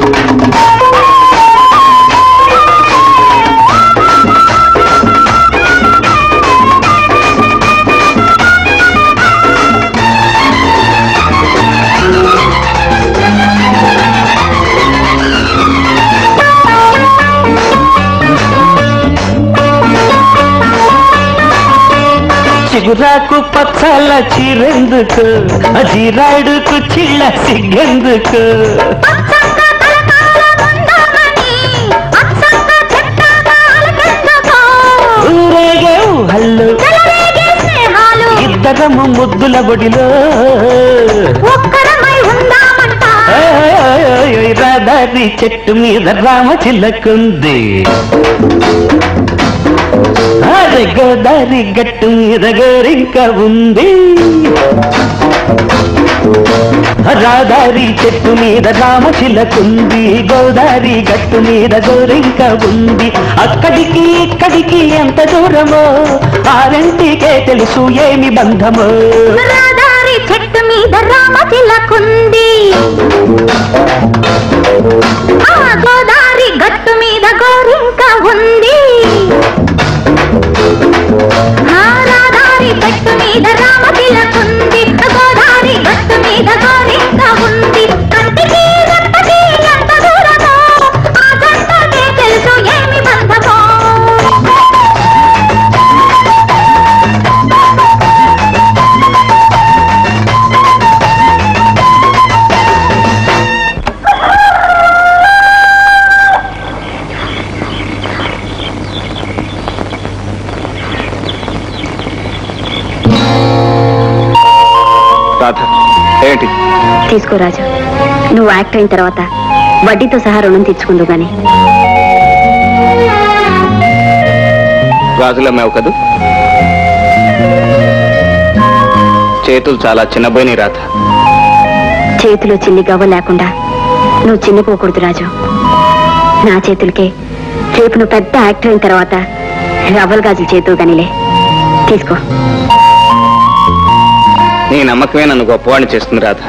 చిగురాకు పచ్చల చిరెందుకు అజిరాడుకు చిల్ల సిగ్గెందుకు ఊరేగే ఊహల్లో ఇద్దరము ముద్దుల బొడిలో ఏయ్ రహదారి చెట్టు మీద రామ చిల్లకుంది అరే గోదారి గట్టు మీద గోరింక ఉంది రాదారి చెట్టు మీద రామ చిలకుంది గోదారి గట్టు మీద గోరింక ఉంది అక్కడికి ఇక్కడికి ఎంత దూరమో ఆరింటికే తెలుసు ఏమి బంధమో చెట్టు మీద రామ చిలకుంది ఆ గోదారి గట్టు మీద గోరింక ఉంది ఆ రాదారి చెట్టు మీద రామ చిలకుంది గోదారి గట్టు మీద గోరింక ఉంది కంటికి రెప్పకి ఎంత దూరమో ఆ జంటకే తెలుసు ఏమి బంధమో రాధ ఏంటి తీసుకో రాజు నువ్వు యాక్ట్ అయిన తర్వాత వడ్డీతో సహా రుణం తెచ్చుకుందు గాని గాజులు అమ్మావు కదూ చేతులు చాలా చిన్నబోయినాయి రాధ చేతిలో చిల్లి గవ్వ లేకుండా నువ్వు చిన్నపోకూడదు రాజు నా చేతులకే రేపు నువ్వు పెద్ద యాక్టర్ అయిన తర్వాత రవ్వల గాజులు చేతులు గానిలే తీసుకో నీ నమ్మకమే నన్ను గొప్పవాడిని చేస్తుంది రాధ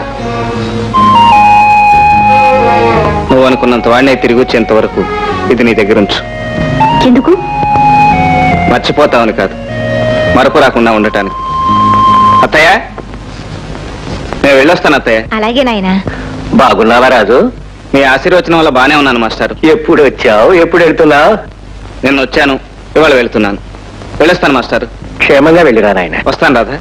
నువ్వు అనుకున్నంత వాడినే తిరిగి వచ్చేంత వరకు ఇది నీ దగ్గర ఉంచు ఎందుకు మర్చిపోతావని కాదు మరపు రాకుండా ఉండటానికి అత్తయ్య నేను వెళ్ళొస్తాను అత్తయ్య అలాగే నాయనా బాగున్నావా రాజు మీ ఆశీర్వచనం వల్ల బానే ఉన్నాను మాస్టర్ ఎప్పుడు వచ్చావు ఎప్పుడు వెళ్తున్నావు నేను వచ్చాను ఇవాళ వెళ్తున్నాను వెళ్ళొస్తాను మాస్టర్ క్షేమంగా వెళ్ళిరా నాయన వస్తాను రాధా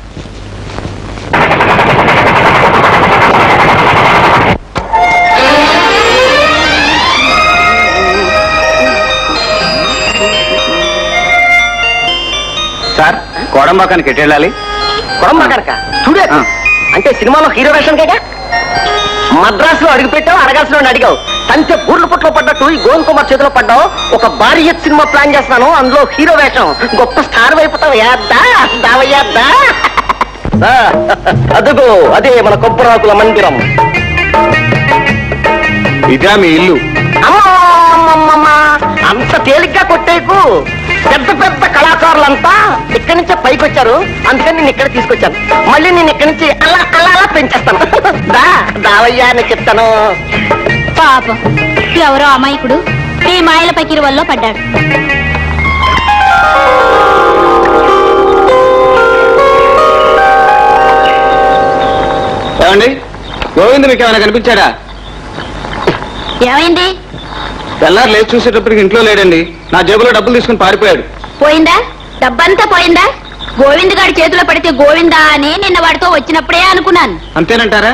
సార్ కోడంబాకానికి ఎటు వెళ్ళాలి కొడంబాకనక చూడే ఆ. అంటే సినిమాలో హీరో వేషన్ కేగా మద్రాసు లో అడుగు పెట్టావు అడగాల్సిన అడిగావు తంతే బూర్లు పుట్లో పడ్డట్టు ఈ గోవింద్ కుమార్ చేతిలో పడ్డావు ఒక భారీ ఎత్ సినిమా ప్లాన్ చేస్తున్నాను అందులో హీరో వేషం గొప్ప స్టార్ అయిపోతావు యాద్దా దావయ్యాద్దా ఆ, అదుగో అదే మన కొబ్బరాకుల మందిరం ఇదా మీ ఇల్లు అమ్మమ్మమ్మమ్మ, అంత తేలిగ్గా కొట్టేకు పెద్ద పెద్ద కళాకారులంతా ఇక్కడి నుంచే పైకి వచ్చారు అందుకని నేను ఇక్కడ తీసుకొచ్చాను మళ్ళీ నేను ఇక్కడి నుంచి అలా అలా అలా పెంచేస్తాను దా దావయ్యా అని చెప్తాను పాపం ఎవరో అమాయకుడు ఈ మాయల పకిరి వల్ల పడ్డాడు ఏమండి గోవింద్ మీకు ఏమైనా కనిపించాడా ఏమైంది తెల్లారు లేచి చూసేటప్పటికి ఇంట్లో లేడండి నా జేబులో డబ్బులు తీసుకుని పారిపోయాడు పోయిందా డబ్బంతా పోయిందా గోవింద్ గారి చేతిలో పడితే గోవిందా అని నిన్న వాడితో వచ్చినప్పుడే అనుకున్నాను అంతేనంటారా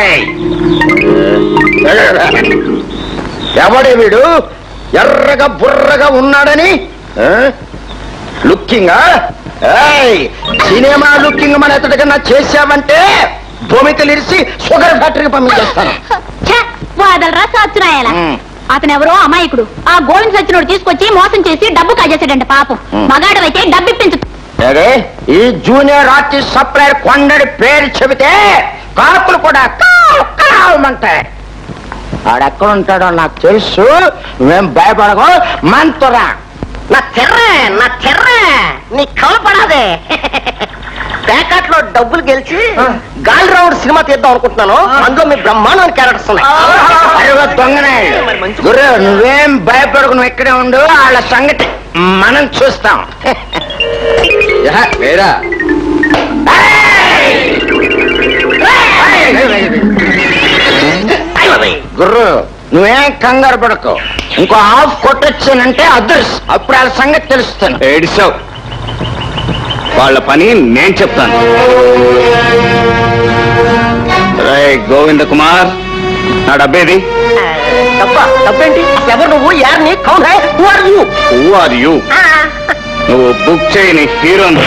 ఎవడే వీడు ఎర్రగా బుర్రగా ఉన్నాడని లుక్కింగ్ సినిమా లుకింగ్ మన ఎత్తడికన్నా చేశావంటే భూమి తెలిసి షుగర్ ఫ్యాక్టరీకి పంపించేస్తాను ఛ, వాదలరా సచ్చినాయాల మ్. అతను ఎవరో అమాయకుడు ఆ గోవింద్ సచ్చినోడు తీసుకొచ్చి మోసం చేసి డబ్బు కాజేసాడంట పాపం మగాడవైతే డబ్బు ఇప్పించు అరే ఈ జూనియర్ ఆర్టిస్ట్ సప్లైర్ కొండడి పేరు చెబితే కాకులు కూడా కావు కావమంటాయి ఆడెక్కడ ఉంటాడో నాకు తెలుసు మేం భయపడకు మంతురా నా తెర్రే నా తెర్రే నీ కవలపడాదే ప్యాకెట్ లో డబ్బులు గెలిచి గాలి రౌండ్ సినిమా తీద్దాం అనుకుంటున్నాను అందులో మీ బ్రహ్మాండమైన క్యారెక్టర్స్ ఉన్నాయి అయ్యో దొంగనాయుడు మరి మంచి- గురు నువ్వేం భయపడకు నువ్వు ఇక్కడే ఉండు వాళ్ళ సంగతి మనం చూస్తాం యహ, వేరా గుర్రు నువ్వేం కంగారు పడకు ఇంకో హాఫ్ కొట్టొచ్చానంటే అదర్స్ అప్పుడు వాళ్ళ సంగతి తెలుస్తాను ఏడిసావు వాళ్ళ పని నేను చెప్తాను గోవింద కుమార్ నా డబ్బేది తప్ప తప్పేంటి అసలు ఎవరు నువ్వు యార్ని కౌన్ హై who are you who are you నువ్వు బుక్ చేయని హీరోని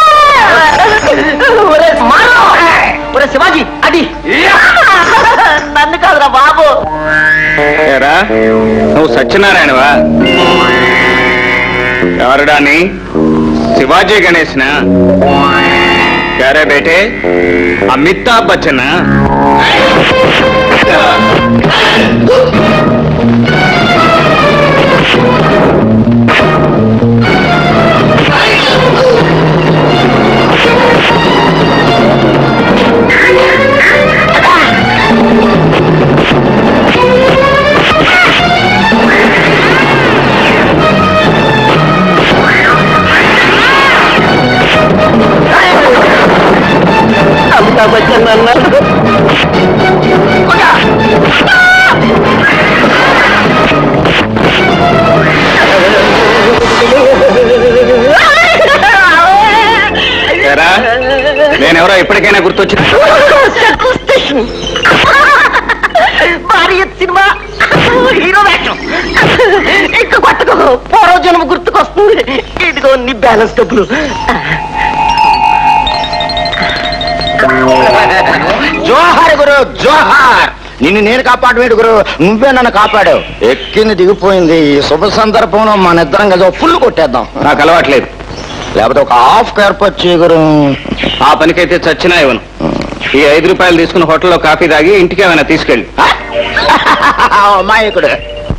ఒరే మారు! ఒరే శివాజీ అది నన్ను కాదురా బాబు ఏరా నువ్వు సత్యనారాయణవా ఎవరుడాని శివాజీ గణేష్నా క్యారే బేటే అమితాబ్ బచ్చన్ అమితాబ్ బచ్చన్ అన్నాడు ఏరా నేనెవరో ఇప్పటికైనా గుర్తొచ్చింది భారీ సినిమా హీరో వేషం ఇంకా కొట్టకు పూర్వజన్మ గుర్తుకొస్తుంది ఇదిగో నీ బ్యాలెన్స్ డబ్బులు జోహార్ గురు జోహార్ నిన్ను నేను కాపాడవేడు గురు నువ్వే నన్ను కాపాడావు ఎక్కింది దిగిపోయింది ఈ శుభ సందర్భంలో మన ఇద్దరం కదా ఫుల్ కొట్టేద్దాం నాకు అలవాట్లేదు లేకపోతే ఒక హాఫ్ ఏర్పాటు చేయగురు ఆ పనికైతే చచ్చినా ఇవ్వను ఈ ఐదు రూపాయలు తీసుకుని హోటల్లో కాఫీ తాగి ఇంటికి ఏమైనా తీసుకెళ్ళి మాయకుడు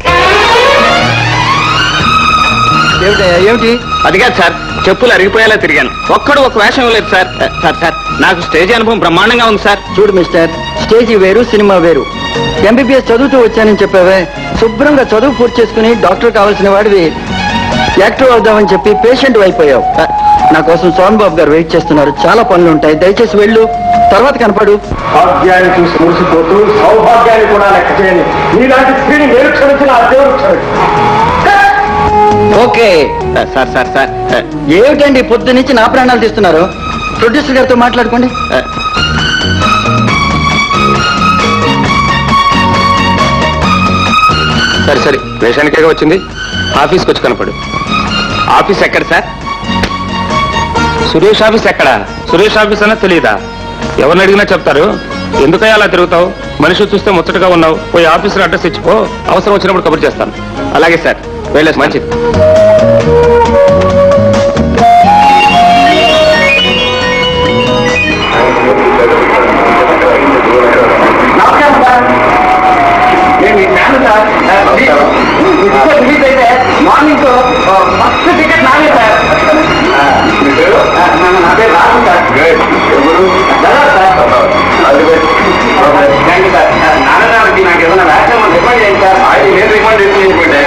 ఏమిటి అది కాదు సార్ చెప్పులు అరిగిపోయేలా తిరిగాను ఒక్కడు ఒక వేషం లేదు సార్ సార్ సార్ నాకు స్టేజ్ అనుభవం బ్రహ్మాండంగా ఉంది సార్ చూడు మిస్టర్ స్టేజీ వేరు సినిమా వేరు ఎంబీబీఎస్ చదువుతూ వచ్చానని చెప్పావే శుభ్రంగా చదువు పూర్తి చేసుకుని డాక్టర్ కావాల్సిన వాడివి యాక్టర్ అవుదామని చెప్పి పేషెంట్ అయిపోయావు నా కోసం సోన్ బాబు గారు వెయిట్ చేస్తున్నారు చాలా పనులు ఉంటాయి దయచేసి వెళ్ళు తర్వాత కనపడు భాగ్యాన్ని చూసి మురిసిపోతూ సౌభాగ్యాన్ని కూడా లెక్క చేయని నీలాంటి స్త్రీని నేను క్షమించిన ఆ దేవుడు క్షమించు ఓకే సార్ సార్ సార్ ఏమిటండి పొద్దు నుంచి నా ప్రాణాలు తీస్తున్నారు ప్రొడ్యూసర్ గారితో మాట్లాడుకోండి సరే సరే వేషానికే వచ్చింది ఆఫీస్కి వచ్చి కనపడు ఆఫీస్ ఎక్కడ సార్ సురేష్ ఆఫీస్ ఎక్కడ సురేష్ ఆఫీస్ అన్నా తెలియదా ఎవరిని అడిగినా చెప్తారు ఎందుకయ్యా అలా తిరుగుతావు మనిషి చూస్తే ముచ్చటగా ఉన్నావు పోయి ఆఫీసులో అడ్రస్ ఇచ్చిపో అవసరం వచ్చినప్పుడు కబుర్ చేస్తాను అలాగే సార్ వెళ్ళేసి మంచిది నమస్కారం సార్ నేను మీ ఫ్యాన్ సార్ టికెట్ రిలీజ్ అయితే మార్నింగ్ ఫస్ట్ టికెట్ నాదే సార్ ఆ, నా- నా పేరు రాజు సార్ దాదా సార్ థ్యాంక్ యూ సార్ నాన్నగారికి నాకు ఏదైనా వ్యాఖ్యానం రిమైండ్ చేయండి సార్ ఆయన నేను రిమైండ్ చేయించుకుంటే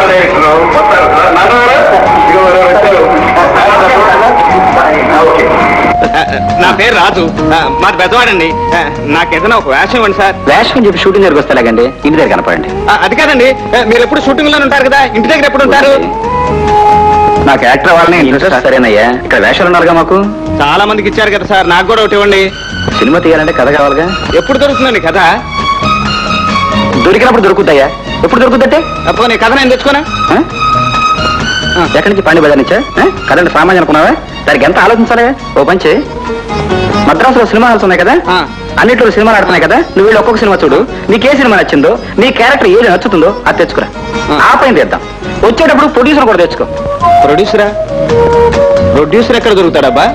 ఓకే నా పేరు రాజు ఆ, మాది పెద్దవాడండి ఆ, నాకేదైనా ఒక వేషం ఇవ్వండి సార్ వేషం చెప్పి షూటింగ్ దగ్గరికి వస్తేలాగండి ఇంటి దగ్గర కనపడండి ఆ, అది కాదండి ఆ, మీరు ఎప్పుడు షూటింగ్ లోనే ఉంటారు కదా ఇంటి దగ్గర ఎప్పుడు ఉంటారు నాకు యాక్టర్ వాళ్ళని ఇంట్రెస్ట్ సరేనయ్యా ఇక్కడ వేషాలు ఉండాలిగా మాకు చాలా మందికి ఇచ్చారు కదా సార్ నాకు కూడా ఒకటి ఇవ్వండి సినిమా తీయాలంటే కథ కావాలిగా ఎప్పుడు దొరుకుతుందండి కథ దొరికినప్పుడు దొరుకుతాయా ఎప్పుడు దొరుకుతుందంటే పోనీ కథ నేను తెచ్చుకోనా ఆ? ఎక్కడి నుంచి పాండి బజార్ నుంచా ఆ? కదండి సామాన్యం అనుకున్నావా దానికి ఎంత ఆలోచించాలి ఓ పంచి మద్రాసులో సినిమా హాల్స్ ఉన్నాయి కదా ఆ. అన్నిట్లో సినిమాలు ఆడుతున్నాయి కదా నువ్వు వీళ్ళు ఒక్కొక్క సినిమా చూడు నీకే సినిమా నచ్చిందో నీ క్యారెక్టర్ ఏది నచ్చుతుందో అది తెచ్చుకురా ఆ. ఆ పైన తెద్దాం వచ్చేటప్పుడు ప్రొడ్యూసర్ కూడా తెచ్చుకో ప్రొడ్యూసరా ప్రొడ్యూసర్ ఎక్కడ దొరుకుతాడబ్బా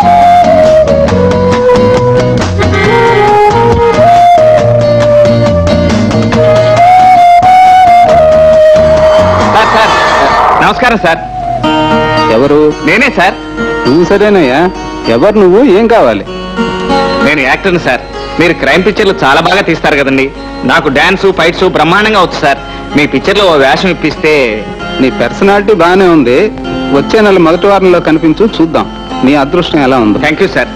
సార్ సార్ నమస్కారం సార్ ఎవరు నేనే సార్ నువ్వు సరేనయ్యా ఎవరు నువ్వు ఏం కావాలి నేను యాక్టర్ని సార్ మీరు క్రైమ్ పిక్చర్లు చాలా బాగా తీస్తారు కదండి నాకు డాన్స్ ఫైట్స్ బ్రహ్మాండంగా వచ్చు సార్ మీ పిక్చర్లో ఓ వేషం ఇప్పిస్తే నీ పర్సనాలిటీ బాగానే ఉంది వచ్చే నెల మొదటి వారంలో కనిపించు చూద్దాం నీ అదృష్టం ఎలా ఉందో thank you sir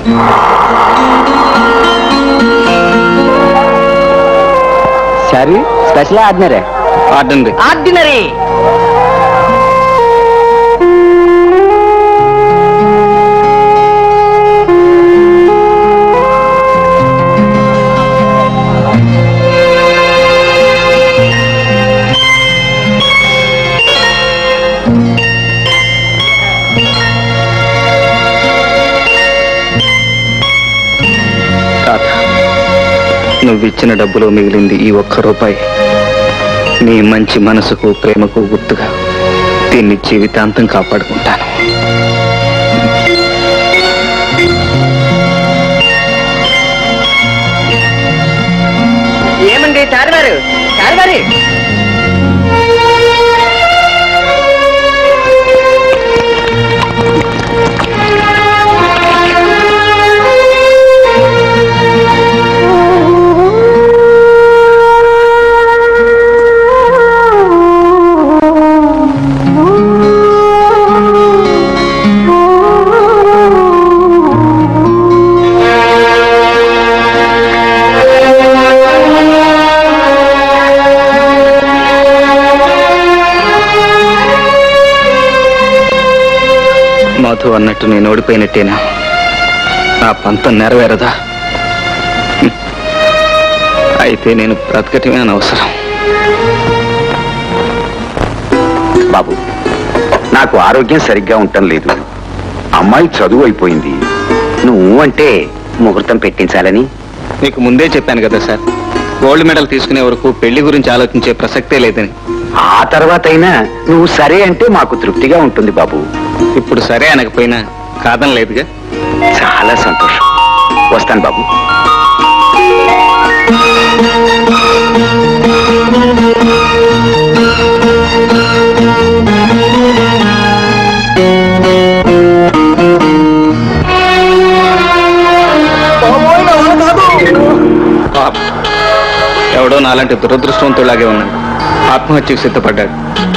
sorry special ordinary order ordinary తాత నువ్విచ్చిన డబ్బులో మిగిలింది ఈ ఒక్క రూపాయి నీ మంచి మనసుకు ప్రేమకు గుర్తుగా దీన్ని జీవితాంతం కాపాడుకుంటాను ఏమండి చారువారు చారువారు మధు అన్నట్టు నేను ఓడిపోయినట్టేనా నా పంతం నెరవేరదా హ్మ్. అయితే నేను బ్రతకటమే అనవసరం బాబు నాకు ఆరోగ్యం సరిగ్గా ఉండటం లేదు అమ్మాయి చదువు అయిపోయింది నువ్వు అంటే ముహూర్తం పెట్టించాలని మీకు ముందే చెప్పాను కదా సార్ గోల్డ్ మెడల్ తీసుకునే వరకు పెళ్లి గురించి ఆలోచించే ప్రసక్తే లేదని ఆ తర్వాత అయినా నువ్వు సరే అంటే మాకు తృప్తిగా ఉంటుంది బాబు ఇప్పుడు సరే అనకపోయినా కాదం లేదుగా చాలా సంతోషం వస్తాను బాబు పాపం. ఎవడో నాలాంటి దురదృష్టవంతులాగే ఉన్నాడు ఆత్మహత్యకు సిద్ధపడ్డాడు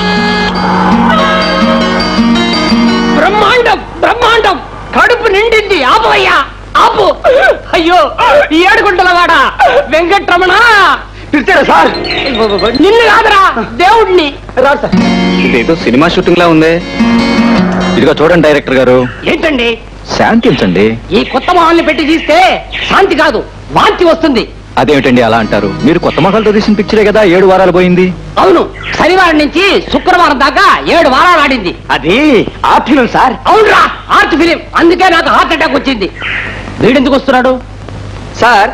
బ్రహ్మాండం బ్రహ్మాండం కడుపు నిండింది ఆపోయ్యా ఆపు అయ్యో ఈ ఏడుగుంటల వాడ వెంకట్రమణ పిలిచారా సార్ నిన్ను కాదురా దేవుణ్ణి రాదు సార్ ఇదేదో సినిమా షూటింగ్ లా ఉందే ఇదిగో చూడండి డైరెక్టర్ గారు ఏంటండి శాంతించండి ఈ కొత్త మొహాల్ని పెట్టి తీస్తే శాంతి కాదు వాంతి వస్తుంది అదేమిటండి అలా అంటారు మీరు కొత్త మొక్కలతో తీసిన పిక్చరే కదా ఏడు వారాలు పోయింది అవును శనివారం నుంచి శుక్రవారం దాకా ఏడు వారాలు ఆడింది అది ఆ ఫిలిం సార్ అవునరా ఆర్ట్ ఫిలిం అందుకే నాకు హార్ట్ అటాక్ వచ్చింది వీడెందుకు వస్తున్నాడు సార్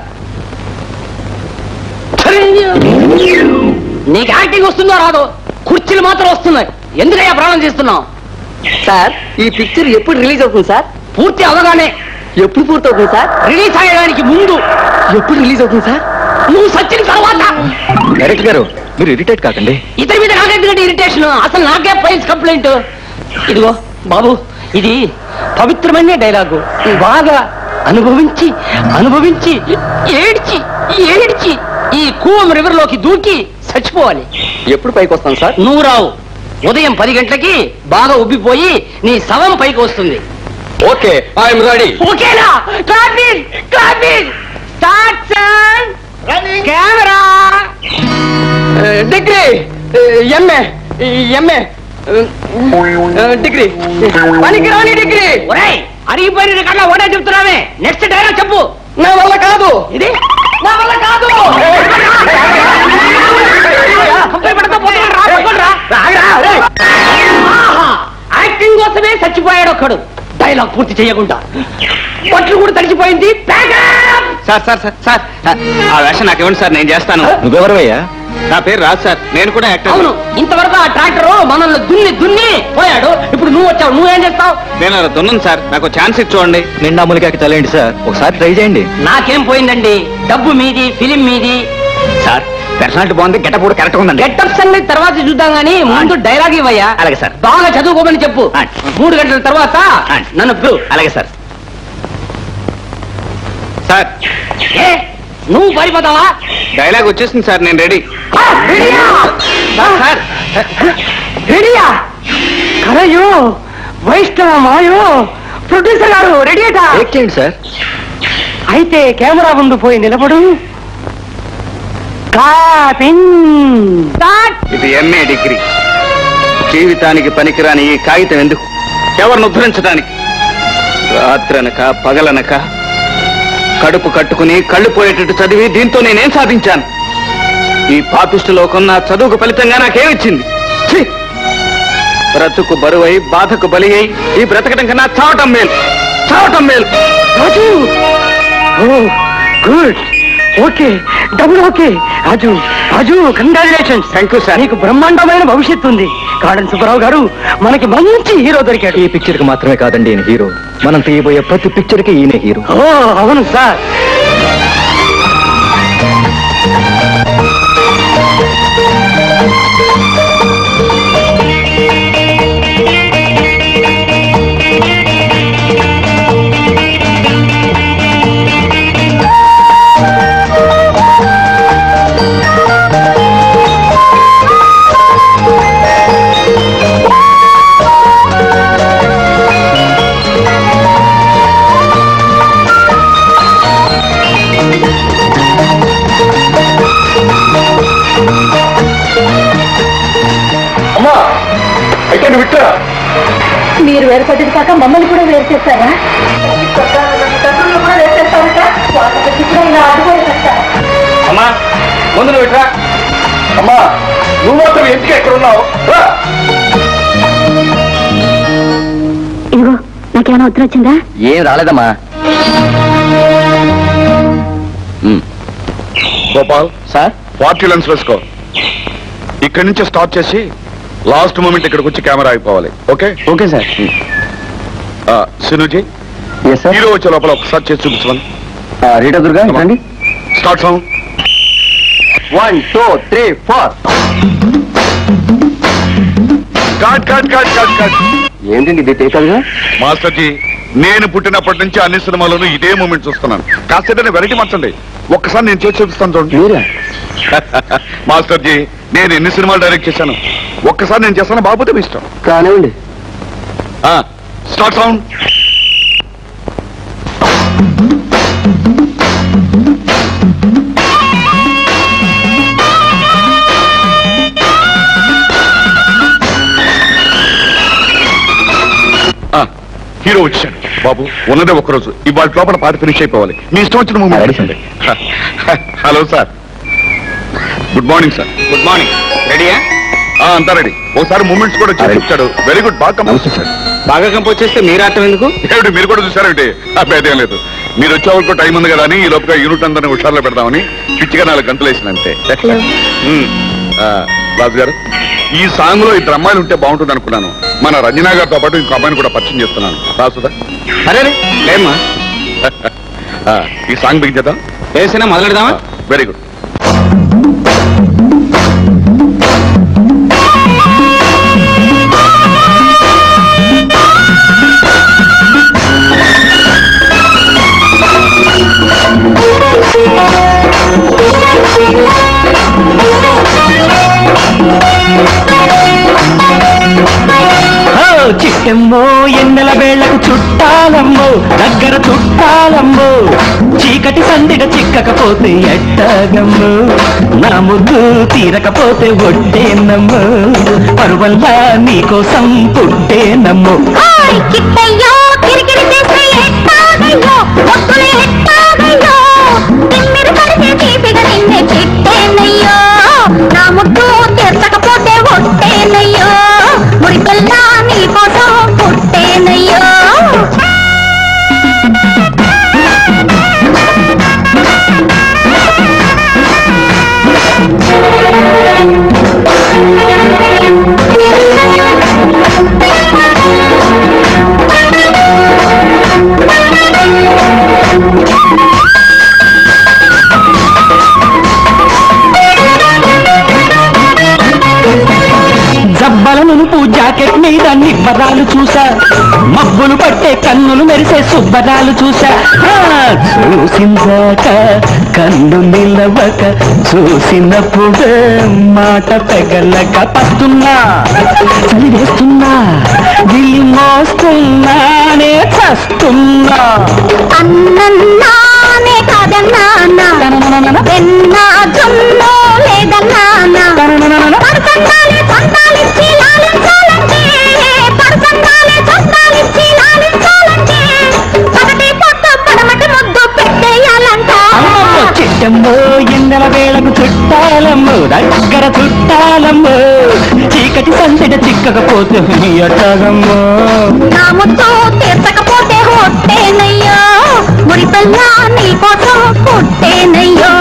నీకు యాక్టింగ్ వస్తుందో రాదో కుర్చీలు మాత్రం వస్తున్నాయి ఎందుకయ్యా ప్రాణం చేస్తున్నావు సార్ ఈ పిక్చర్ ఎప్పుడు రిలీజ్ అవుతుంది సార్ పూర్తి అవగానే ఎప్పుడు పూర్తవుతుంది సార్ రిలీజ్ అయ్యడానికి ముందు ఎప్పుడు రిలీజ్ అవుతుంది సార్ నువ్వు సచ్చిన తర్వాత డైరెక్టర్ గారు మీరు ఇరిటేట్ కాకండి ఇతని మీద నాకెందుకంటే ఇరిటేషన్ అసలు నాకే ఫైల్స్ కంప్లైంట్ ఇదిగో బాబు ఇది పవిత్రమైన డైలాగు బాగా అనుభవించి అనుభవించి ఏడ్చి ఏడ్చి ఈ కూవం రివర్ లోకి దూకి చచ్చిపోవాలి ఎప్పుడు పైకి వస్తాం సార్ నువ్వు రావు ఉదయం పది గంటలకి బాగా ఉబ్బిపోయి నీ శవం పైకి వస్తుంది ఓకే ఐఎమ్ రెడీ ఓకేనా clapping clapping start sir camera degree MA MA degree పనికి రాని డిగ్రీ ఒరేయ్ అరిగిపోయిన కన్నా ఒకటే చెప్తున్నావే నెక్స్ట్ డైలాగ్ చెప్పు నా వల్ల కాదు ఇది నా వల్ల కాదు కంపెనీ పడతా పోతున్నాడు, రా, పట్టుకోండి రా. ఆహా, యాక్టింగ్ కోసమే చచ్చిపోయాడు ఒక్కడు డైలాగ్ పూర్తి చేయకుండా బట్లు కూడా తడిచిపోయింది pack up sir sir sir sir ఆ వేషం నాకు ఇవ్వండి సార్ నేను చేస్తాను నువ్వెవరవయ్యా నా పేరు రాజ్ సార్ నేను కూడా యాక్టర్ అవును ఇంతవరకు ఆ ట్రాక్టర్ మనల్ని దున్ని దున్ని పోయాడు ఇప్పుడు నువ్వు వచ్చావు నువ్వేం చేస్తావు నేను అలా దున్నాను సార్ నాకు ఛాన్స్ ఇచ్చి చూడండి నిండా ములికాకి తలేండి సార్ ఒకసారి ట్రై చేయండి నాకేం పోయిందండి డబ్బు మీది ఫిలిం మీది సార్ పర్సనాలిటీ బాగుంది గెటప్ కూడా కరెక్ట్ ఉందండి గెటప్ సంగతి తర్వాత చూద్దాం గానీ ముందు డైలాగ్ ఇవ్వయ్యా అలాగే సార్. బాగా చదువుకోమని చెప్పు ఆ. మూడు గంటల తర్వాత ఆ. నన్ను పిలువు. అలాగే సార్ నువ్వు పారిపోతావా డైలాగ్ వచ్చేసింది సార్ నేను రెడీ ఆ, రెడీయా? సార్ రెడీయా కరయో వైష్ణవ మాయో ప్రొడ్యూసర్ గారు రెడీ అటా చేయండి సార్ అయితే కెమెరా ముందు పోయి నిలబడు కాపింగ్ స్టార్ట్ ఇది ఎంఏ డిగ్రీ జీవితానికి పనికిరాని ఈ కాగితం ఎందుకు ఎవరిని ఉద్ధరించడానికి రాత్రనక పగలనక కడుపు కట్టుకుని కళ్ళు పోయేటట్టు చదివి దీంతో నేనేం సాధించాను ఈ పాపిష్టి లోకం నా చదువుకు ఫలితంగా నాకేమిచ్చింది ఛీ! బ్రతుకు బరువై బాధకు బలి అయి ఈ బ్రతకడం కన్నా చావటం మేలు చావటం మేలు Raju oh good okay double okay Raju Raju congratulations thank you sir నీకు బ్రహ్మాండమైన భవిష్యత్తు ఉంది కాడన్ సుబ్బారావు గారు మనకి మంచి హీరో దొరికాడు ఈ పిక్చర్ కి మాత్రమే కాదండి ఈయన హీరో మనం తీయబోయే ప్రతి పిక్చర్ కి ఈయన హీరో ఓ అవును సార్ అమ్మా అయితే నువ్వు విట్టరా మీరు వేరుపడ్డది కాక మమ్మల్ని కూడా వేరు చేస్తారా కూడా వేరు చేస్తారట ఇలా ఆడుకోలేదట అమ్మా ముందు నువ్వు ఇట్రా అమ్మా నువ్వు మాత్రం ఎందుకు ఎక్కడ ఉన్నావు రా. ఇదిగో నాకేమైనా ఉత్తరం వచ్చిందా ఏం రాలేదమ్మా గోపాల్ సార్ పార్టీ లెన్స్ వేసుకో ఇక్కడి నుంచి స్టార్ట్ చేసి లాస్ట్ మూమెంట్ ఇక్కడికి వచ్చి కెమెరా అయిపోవాలి ఓకే ఓకే సార్ ఆ, సినుజీ ఎస్ సార్ హీరో వచ్చే లోపల ఒకసారి చేసి చూపించమని రీటా దుర్గా రండి start sound one two three four cut cut cut cut cut ఏంటండి ఇది తేకాదుగా మాస్టర్ జీ నేను పుట్టినప్పటి నుంచి అన్ని సినిమాలను ఇదే మూమెంట్ చూస్తున్నాను కాసేపు వెరైటీ మార్చండి ఒక్కసారి నేను చేసి చూపిస్తాను చూడండి మీరా మాస్టర్ జీ నేను ఎన్ని సినిమాలు డైరెక్ట్ చేశాను ఒక్కసారి నేను చేస్తాను బాబుతే మీ ఇష్టం కానివ్వండి స్టార్ట్ సౌండ్ హీరో వచ్చాడు బాబు ఉన్నదే ఒక్కరోజు ఇవాళ లోపల పాట ఫినిష్ అయిపోవాలి మీ ఇష్టం వచ్చిన అలాగే moment sir. Hello sir good morning sir good morning రెడీయా ఆ, అంతా రెడీ ఒకసారి మూమెంట్స్ కూడా చేసి Ready. ఇచ్చాడు వెరీ గుడ్ బాగా నమస్తే కంపోజ్ సార్ బాగా కంపోజ్ చేస్తే మీరు ఆటం ఎందుకు ఏమిటి మీరు కూడా చూసారంటే అభ్యర్థం లేదు మీరు వచ్చే వరకు టైం ఉంది కదా అని ఈ లోపల యూనిట్ అందరిని హుషారులో పెడదామని పిచ్చిగా నాలుగు గంటలు వేసినంతే ఉమ్. ఆ, రాజు గారు ఈ సాంగ్ లో ఇద్దరు అమ్మాయిలు ఉంటే బాగుంటుంది అనుకున్నాను మన రంజనా గారితో పాటు ఇంకో అమ్మాయిని కూడా పరిచయం చేస్తున్నాను రాసుదా అరే లేమ్మా ఆ, ఈ సాంగ్ బిగించేద్దాం వేసినా మొదలెడదామా వెరీ గుడ్ చిట్టమ్మో ఎన్నెల వేళ్లకు చుట్టాలమ్మో దగ్గర చుట్టాలమ్మో చీకటి సందిగ చిక్కకపోతే ఎట్టగమ్మో నా ముద్దు తీరకపోతే ఒట్టేనమ్మో పరువల్లా నీకోసం పుట్టేనమ్మో హాయ్ కిట్టయ్యో కిరికిరి చేస్తే ఎట్టాగయ్యో ఒత్తులే ఎట్టాగయ్యో తిమ్మిరి పడితే తీపిగ నిన్నే చిట్టేనయ్యో నా ముద్దు తెరచకపోతే ఒట్టేనయ్యో మురికల్లా నీ కోసం పుట్టేనయ్యో జబ్బల నునుపు జాకెట్ మీద నిబ్బరాలు చూసా మబ్బులు పట్టే కన్నులు మెరిసే సుబ్బరాలు చూసా ఆ, చూసిందాక కన్ను నిలవక చూసినప్పుడు మాట పెగలక పస్తున్నా చదివేస్తున్నా గిల్లి మోస్తున్నానే చస్తున్నా అన్నన్నానే కాదన్నానా వెన్నా జున్ను లేదన్నానా పడుకుండాలి చందాలిచ్చి లాలించాలంటే పడుకుండాలి చందాలిచ్చి లాలించాలంటే పగటి పొట్టు పడమటి ముద్దు పెట్టేయాలంట అమ్మమ్మ చిట్టమ్మో ఎండల వేళకు చుట్టాలమ్మో దగ్గర చుట్టాలమ్మో చీకటి సందడి చిక్కకపోతే ఎట్టగమ్మో నా ముద్దు తీర్చకపోతే హొట్టేనయ్యో ముడి పిల్ల నీ కోసం పుట్టేనయ్యో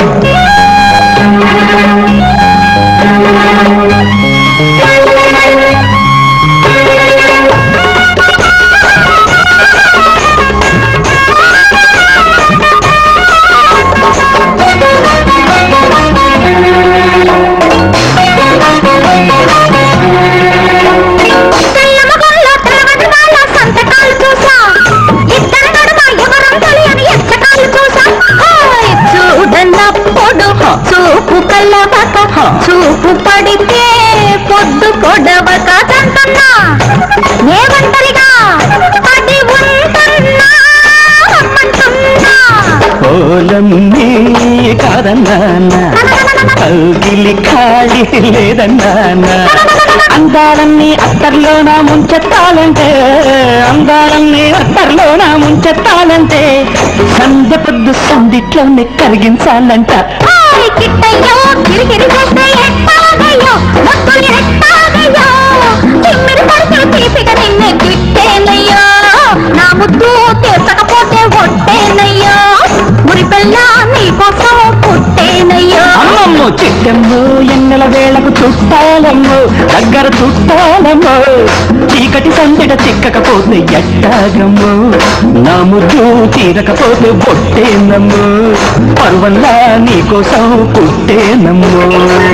తెల్లమగల్లో తెల్లవటి వాళ్ళ సంతకాలు చూసా ఇద్దరి నడుమ ఎవరం తెలియని ఎచ్చకాలు చూసా హాయ్ చూడనప్పుడు చూపు కల్లవక చూపు పడితే పొద్దు కొడవక తంటున్నా ఏమంటరిగా పడి ఉంటున్నా రమ్మంటున్నా పోలన్నీ కాదన్నానా కౌగిలి ఖాళీ లేదన్నానా అందాలన్నీ అత్తర్లోన ముంచెత్తాలంటే అందాలన్నీ అత్తర్లోన ముంచెత్తాలంటే సందె పొద్దు సందిట్లోనే కరిగించాలంట హాయ్ కిట్టయ్యో కిరికిరి చేస్తే ఎట్టాగయ్యో మొత్తులు ఎట్టాగయ్యో చిమ్మిరి పడితే తీపిగా నిన్నే గిట్టేనయ్యో నా ముద్దు తీర్చకపోతే ఒట్టేనయ్యో మురి పిల్ల నీ కోసం పుట్టేనయ్యో అమ్మమ్మో చిట్టమ్మో ఎన్నెల వేళకు చుట్టాలమ్మో దగ్గర చుట్టాలమ్మో చీకటి సందెడ చిక్కకపోతే ఎట్టాగమ్మో నా ముద్దు తీరకపోతే పొట్టేనమ్మో పరువల్లా నీకోసం పుట్టేనమ్మో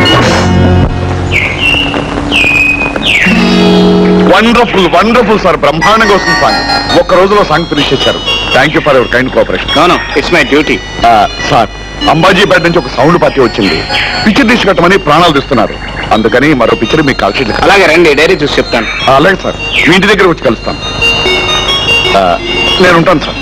వండర్ఫుల్ వండర్ఫుల్ సార్ బ్రహ్మాండంగా వస్తుంది సాంగ్ ఒక్క రోజులో సాంగ్ ఫినిష్ చేశారు thank you for your kind cooperation no it's my duty sir Ambajipeta నుంచి ఒక సౌండ్ పార్టీ వచ్చింది పిక్చర్ తీసుకట్టమని ప్రాణాలు తీస్తున్నారు అందుకని మరో పిక్చర్ మీకు కాల్ చేయండి అలాగే రండి డైరీ చూసి చెప్తాను అలాగే సార్ మీ ఇంటి దగ్గర వచ్చి కలుస్తాను ఆ, నేను ఉంటాను సార్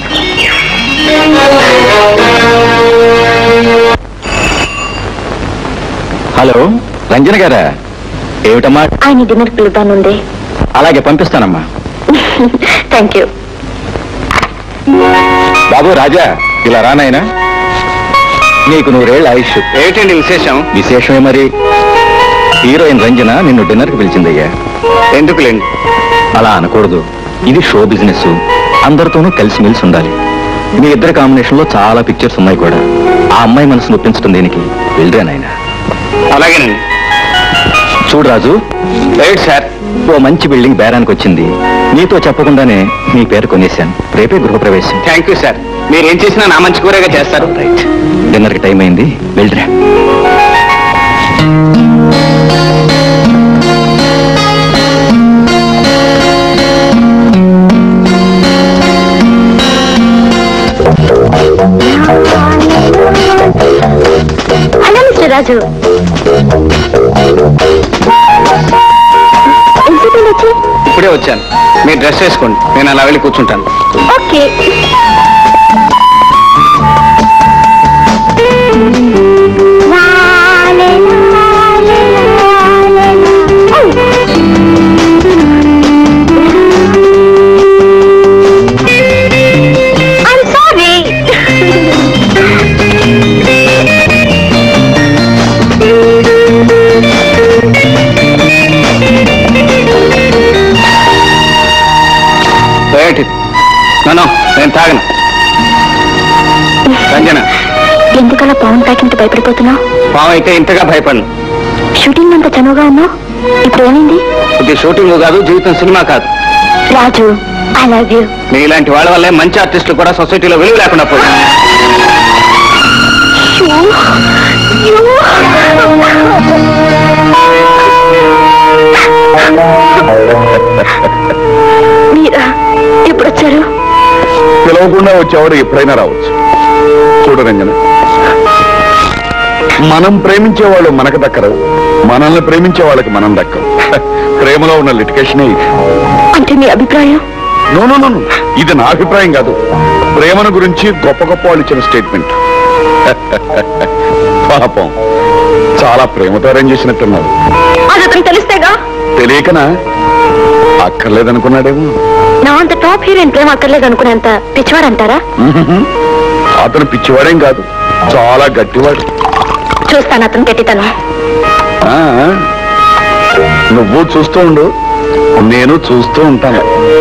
హలో రంజన గారా ఏమిటమ్మా ఆయన డిన్నర్ పిలుతానుంది అలాగే పంపిస్తానమ్మా థ్యాంక్ యూ బాబు రాజా ఇలా రానాయనా నీకు నూరేళ్ళ ఆయుష్ ఏమిటండి విశేషం విశేషమే మరి హీరోయిన్ రంజన నిన్ను డిన్నర్కి పిలిచిందయ్యా ఎందుకులేండి అలా అనకూడదు ఇది షో బిజినెస్ అందరితోనూ కలిసిమెలిసి ఉండాలి మీ ఇద్దరి కాంబినేషన్ లో చాలా పిక్చర్స్ ఉన్నాయి కూడా ఆ అమ్మాయి మనసు నొప్పించడం దేనికి వెళ్ళరా నాయనా అలాగేనండి చూడు రాజు రైట్ సార్ ఓ మంచి బిల్డింగ్ బేరానికి వచ్చింది నీతో చెప్పకుండానే నీ పేరు కొనేశాను రేపే గృహప్రవేశం థ్యాంక్ యూ సార్ మీరు ఏం చేసినా నా మంచి కూరగా చేస్తారు రైట్ డిన్నర్కి టైం అయింది వెళ్ళరా హలో మిస్టర్ రాజు ఎంతసేపు వచ్చి ఇప్పుడే వచ్చాను మీరు డ్రెస్ వేసుకోండి నేను అలా వెళ్ళి కూర్చుంటాను ఓకే I'm sorry. ఏంటి నన్ను నేను తాగను రంజన ఎందుకలా పవన్ తాకింత భయపడిపోతున్నావు పాము అయితే ఇంతగా భయపడను షూటింగ్ అంత చనువుగా ఉన్నావు ఇప్పుడు ఏమైంది ఇది షూటింగ్ కాదు జీవితం సినిమా కాదు రాజు ఐ లవ్ యూ మీ ఇలాంటి వాళ్ళ వల్లే మంచి ఆర్టిస్టులు కూడా సొసైటీలో విలువ లేకుండా పోయింది మీరా ఎప్పుడు వచ్చారు పిలవకుండా వచ్చేవాడు ఎప్పుడైనా రావచ్చు చూడు రంజన మనం ప్రేమించే వాళ్ళు మనకు దక్కరు మనల్ని ప్రేమించే వాళ్ళకి మనం దక్కం ప్రేమలో ఉన్న లిటికేషనే ఇది అంటే మీ అభిప్రాయం నో నో నో నో. ఇది నా అభిప్రాయం కాదు ప్రేమను గురించి గొప్ప గొప్ప వాళ్ళు ఇచ్చిన స్టేట్మెంట్ పాపం చాలా ప్రేమతో అరేంజ్ చేసినట్టున్నారు అది అతను తెలిస్తేగా తెలియకనా అక్కర్లేదనుకున్నాడేమో నా అంత టాప్ హీరోయిన్ ప్రేమ అక్కర్లేదు అనుకునేంత పిచ్చివాడంటారా మ్మ్. అతను పిచ్చివాడేం కాదు చాలా గట్టివాడు చూస్తాను అతను గట్టితనం ఆ, నువ్వు చూస్తూ ఉండు నేను చూస్తూ ఉంటాను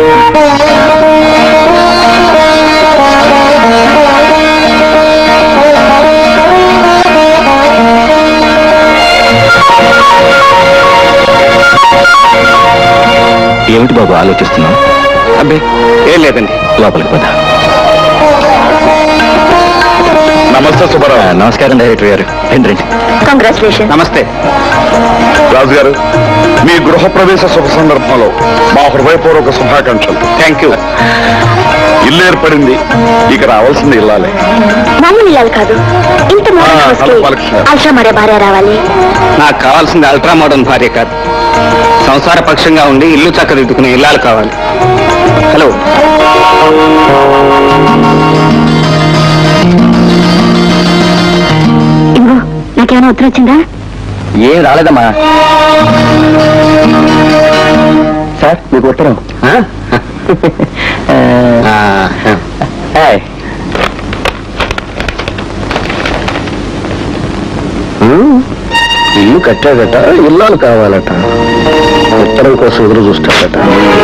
ఏమిటి బాబు ఆలోచిస్తున్నావు అబ్బే ఏం లేదండి లోపలికి పద నమస్తే సుబ్బారావు నమస్కారం డైరెక్టర్ గారు రండి రండి కంగ్రాచులేషన్ నమస్తే రాజు గారు మీ గృహప్రవేశ శుభ సందర్భంలో మా హృదయపూర్వక శుభాకాంక్షలు థ్యాంక్ యూ ఇల్లు ఏర్పడింది ఇక రావాల్సింది ఇల్లాలే మామూలు ఇల్లాలు కాదు ఇంత ఆ, model house hello, Balakrishna. Ultra మరే భార్య రావాలి నాకు కావాల్సింది అల్ట్రా మోడర్న్ భార్య కాదు సంసార పక్షంగా ఉండి ఇల్లు చక్కదిద్దుకునే ఇల్లాలు కావాలి హలో ఇదిగో నాకేమైనా ఉత్తరం వచ్చిందా ఏం రాలేదమ్మా సార్ మీకు ఉత్తరం హాయ్. ఉమ్, ఇల్లు కట్టాడట ఇల్లాలు కావాలట ఉత్తరం కోసం ఎదురు చూస్తాడట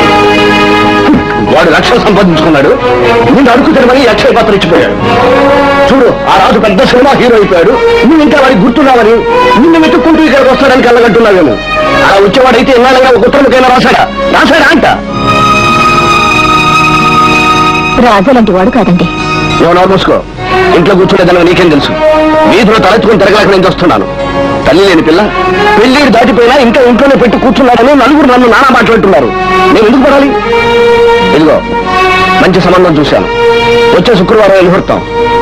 వాడు లక్షలు సంపాదించుకున్నాడు నిన్ను అడుగు తినమని అక్షయ పాత్ర ఇచ్చిపోయాడు చూడు ఆ రాజు పెద్ద సినిమా హీరో అయిపోయాడు నువ్వు ఇంకా వాడికి గుర్తున్నావని నిన్ను వెతుక్కుంటూ ఇక్కడికి వస్తాడని కళ్ళగంటున్నావేమో అలా వచ్చేవాడైతే ఇన్నాళ్ళగా ఒక ఉత్తరముకైనా రాశాడా రాశాడా అంట రాజు లాంటి వాడు కాదండి నువ్వు నోర్మోసుకో ఇంట్లో కూర్చునేదాన్ని నీకేం తెలుసు వీధిలో తలెత్తుకుని తిరగలేక నేను వస్తున్నాను తల్లి లేని పిల్ల పెళ్ళిడు దాటిపోయినా ఇంకా ఇంట్లోనే పెట్టి కూర్చున్నాడని నలుగురు నన్ను నానా మాట్లాడుతున్నారు నేను ఎందుకు పడాలి ఇదిగో మంచి సంబంధం చూశాను వచ్చే శుక్రవారం ముహూర్తం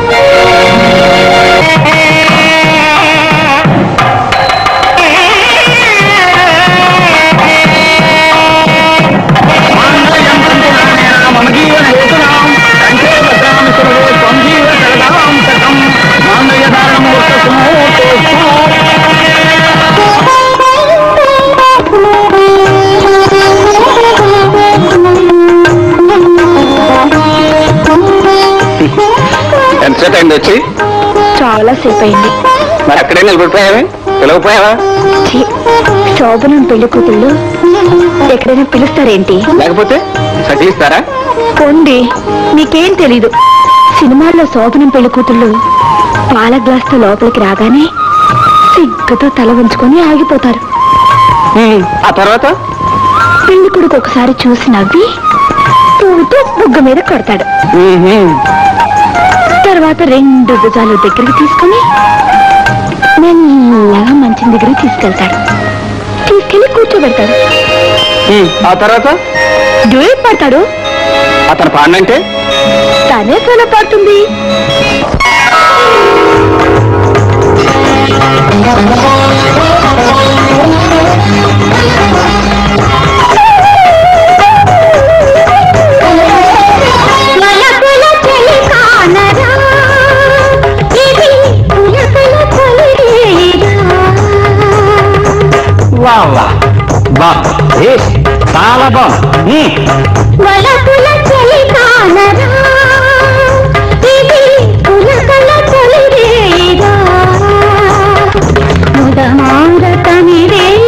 ఎంతసేపు అయింది వచ్చి చాలా సేపు అయింది మరి అక్కడే నిలబడిపోయావే పిలవపోయావా ఛీ, శోభనం పెళ్లి కూతుళ్ళు ఎక్కడైనా పిలుస్తారేంటి లేకపోతే సతీస్తారా పొండి మీకేం తెలీదు సినిమాల్లో శోభనం పెళ్లి కూతుళ్ళు పాల గ్లాస్తో లోపలికి రాగానే సిగ్గుతో తల ఉంచుకొని ఆగిపోతారు ఆ తర్వాత పెళ్లి కొడుకు ఒకసారి చూసి నవ్వి పువ్వుతో బుగ్గ మీద కొడతాడు తర్వాత రెండు భుజాలు దగ్గరికి తీసుకుని మెల్లగా మంచం దగ్గరికి తీసుకెళ్తాడు తీసుకెళ్లి కూర్చోబెడతాడు ఆ తర్వాత డ్యూయట్ పడతాడు అతను పాడినంటే తనే సోలో పాడుతుంది వలపుల చెలి కానరా ఇది పులకల కొలిరేరా చాలా బాగుంది వలపుల చెలి కానరా ఇది పులకల కొలిరేరా ముదమార తమిరే